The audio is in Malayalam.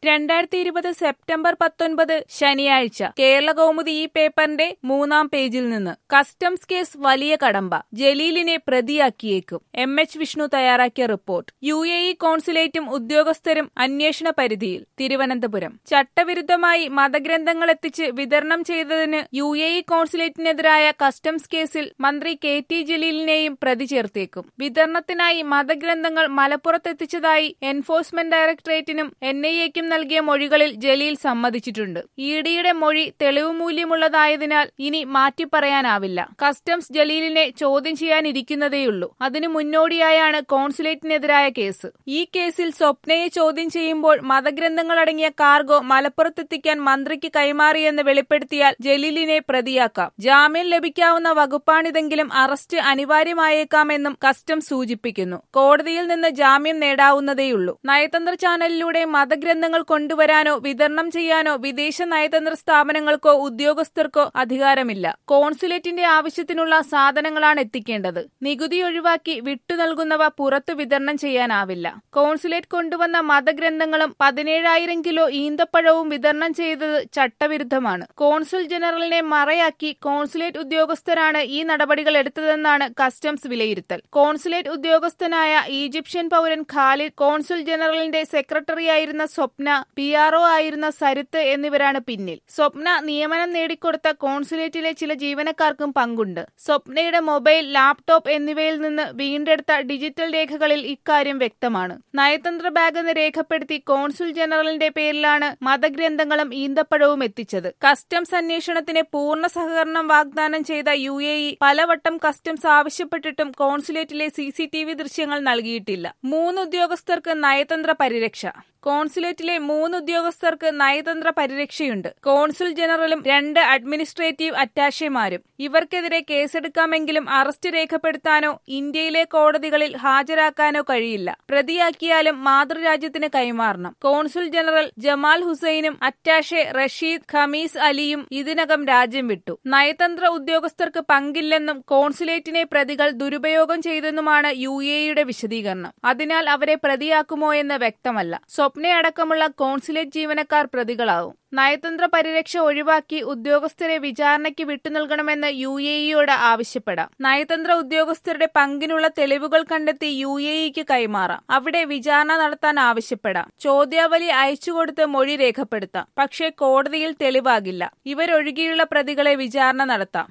രണ്ടായിരത്തി ഇരുപത് സെപ്റ്റംബർ പത്തൊൻപത് ശനിയാഴ്ച കേരള കൗമുദി ഈ പേപ്പറിന്റെ മൂന്നാം പേജിൽ നിന്ന് കസ്റ്റംസ് കേസ് വലിയ കടമ്പ ജലീലിനെ പ്രതിയാക്കിയേക്കും എം എച്ച് വിഷ്ണു തയ്യാറാക്കിയ റിപ്പോർട്ട് യു എ ഇ കോൺസുലേറ്റും ഉദ്യോഗസ്ഥരും അന്വേഷണ പരിധിയിൽ തിരുവനന്തപുരം ചട്ടവിരുദ്ധമായി മതഗ്രന്ഥങ്ങൾ എത്തിച്ച് വിതരണം ചെയ്തതിന് യു എ ഇ കോൺസുലേറ്റിനെതിരായ കസ്റ്റംസ് കേസിൽ മന്ത്രി കെ ടി ജലീലിനെയും പ്രതി ചേർത്തേക്കും വിതരണത്തിനായി മതഗ്രന്ഥങ്ങൾ മലപ്പുറത്തെത്തിച്ചതായി എൻഫോഴ്സ്മെന്റ് ഡയറക്ടറേറ്റിനും എൻ ഐ എക്കും നൽകിയ മൊഴികളിൽ ജലീൽ സമ്മതിച്ചിട്ടുണ്ട് ഇ ഡിയുടെ മൊഴി തെളിവ് മൂല്യമുള്ളതായതിനാൽ ഇനി മാറ്റിപ്പറയാനാവില്ല കസ്റ്റംസ് ജലീലിനെ ചോദ്യം ചെയ്യാനിരിക്കുന്നതേയുള്ളൂ അതിനു മുന്നോടിയായാണ് കോൺസുലേറ്റിനെതിരായ കേസ് ഈ കേസിൽ സ്വപ്നയെ ചോദ്യം ചെയ്യുമ്പോൾ മതഗ്രന്ഥങ്ങളടങ്ങിയ കാർഗോ മലപ്പുറത്തെത്തിക്കാൻ മന്ത്രിക്ക് കൈമാറിയെന്ന് വെളിപ്പെടുത്തിയാൽ ജലീലിനെ പ്രതിയാക്കാം ജാമ്യം ലഭിക്കാവുന്ന വകുപ്പാണിതെങ്കിലും അറസ്റ്റ് അനിവാര്യമായേക്കാമെന്നും കസ്റ്റംസ് സൂചിപ്പിക്കുന്നു കോടതിയിൽ നിന്ന് ജാമ്യം നേടാവുന്നതേയുള്ളൂ നയതന്ത്ര ചാനലിലൂടെ മതഗ്രന്ഥങ്ങൾ കൊണ്ടുവരാനോ വിതരണം ചെയ്യാനോ വിദേശ നയതന്ത്ര സ്ഥാപനങ്ങൾക്കോ ഉദ്യോഗസ്ഥർക്കോ അധികാരമില്ല കോൺസുലേറ്റിന്റെ ആവശ്യത്തിനുള്ള സാധനങ്ങളാണ് എത്തിക്കേണ്ടത് നികുതി ഒഴിവാക്കി വിട്ടു നൽകുന്നവ പുറത്തു വിതരണം ചെയ്യാനാവില്ല കോൺസുലേറ്റ് കൊണ്ടുവന്ന മതഗ്രന്ഥങ്ങളും പതിനേഴായിരം കിലോ ഈന്തപ്പഴവും വിതരണം ചെയ്തത് ചട്ടവിരുദ്ധമാണ് കോൺസുൽ ജനറലിനെ മറയാക്കി കോൺസുലേറ്റ് ഉദ്യോഗസ്ഥരാണ് ഈ നടപടികൾ എടുത്തതെന്നാണ് കസ്റ്റംസ് വിലയിരുത്തൽ കോൺസുലേറ്റ് ഉദ്യോഗസ്ഥനായ ഈജിപ്ഷ്യൻ പൗരൻ ഖാലിദ് കോൺസുൽ ജനറലിന്റെ സെക്രട്ടറിയായിരുന്ന സ്വപ്ന പി ആർഒ ആയിരുന്ന സരിത്ത് എന്നിവരാണ് പിന്നിൽ സ്വപ്ന നിയമനം നേടിക്കൊടുത്ത കോൺസുലേറ്റിലെ ചില ജീവനക്കാർക്കും പങ്കുണ്ട് സ്വപ്നയുടെ മൊബൈൽ ലാപ്ടോപ്പ് എന്നിവയിൽ നിന്ന് വീണ്ടെടുത്ത ഡിജിറ്റൽ രേഖകളിൽ ഇക്കാര്യം വ്യക്തമാണ് നയതന്ത്ര ബാഗെന്ന് രേഖപ്പെടുത്തി കോൺസുൽ ജനറലിന്റെ പേരിലാണ് മതഗ്രന്ഥങ്ങളും ഈന്തപ്പഴവും എത്തിച്ചത് കസ്റ്റംസ് അന്വേഷണത്തിന് പൂർണ്ണ സഹകരണം വാഗ്ദാനം ചെയ്ത യു എ ഇ പലവട്ടം കസ്റ്റംസ് ആവശ്യപ്പെട്ടിട്ടും കോൺസുലേറ്റിലെ സി സി ടി വി ദൃശ്യങ്ങൾ നൽകിയിട്ടില്ല മൂന്ന് ഉദ്യോഗസ്ഥർക്ക് നയതന്ത്ര പരിരക്ഷ കോൺസുലേറ്റിലെ മൂന്ന് ഉദ്യോഗസ്ഥർക്ക് നയതന്ത്ര പരിരക്ഷയുണ്ട് കോൺസുൽ ജനറലും രണ്ട് അഡ്മിനിസ്ട്രേറ്റീവ് അറ്റാഷെമാരും ഇവർക്കെതിരെ കേസെടുക്കാമെങ്കിലും അറസ്റ്റ് രേഖപ്പെടുത്താനോ ഇന്ത്യയിലെ കോടതികളിൽ ഹാജരാക്കാനോ കഴിയില്ല പ്രതിയാക്കിയാലും മാതൃരാജ്യത്തിന് കൈമാറണം കോൺസുൽ ജനറൽ ജമാൽ ഹുസൈനും അറ്റാഷെ റഷീദ് ഖമീസ് അലിയും ഇതിനകം രാജ്യം വിട്ടു നയതന്ത്ര ഉദ്യോഗസ്ഥർക്ക് പങ്കില്ലെന്നും കോൺസുലേറ്റിനെ പ്രതികൾ ദുരുപയോഗം ചെയ്തെന്നുമാണ് യു എയുടെ വിശദീകരണം അതിനാൽ അവരെ പ്രതിയാക്കുമോ എന്ന് വ്യക്തമല്ല സ്വപ്നയടക്കമുള്ള കോൺസുലേറ്റ് ജീവനക്കാർ പ്രതികളാവും നയതന്ത്ര പരിരക്ഷ ഒഴിവാക്കി ഉദ്യോഗസ്ഥരെ വിചാരണയ്ക്ക് വിട്ടുനൽകണമെന്ന് യു എ ഇയോട് ആവശ്യപ്പെടാം നയതന്ത്ര ഉദ്യോഗസ്ഥരുടെ പങ്കിനുള്ള തെളിവുകൾ കണ്ടെത്തി യു എ ഇക്ക് കൈമാറാം അവിടെ വിചാരണ നടത്താൻ ആവശ്യപ്പെടാം ചോദ്യാവലി അയച്ചുകൊടുത്ത് മൊഴി രേഖപ്പെടുത്താം പക്ഷേ കോടതിയിൽ തെളിവാകില്ല ഇവരൊഴികെയുള്ള പ്രതികളെ വിചാരണ നടത്താം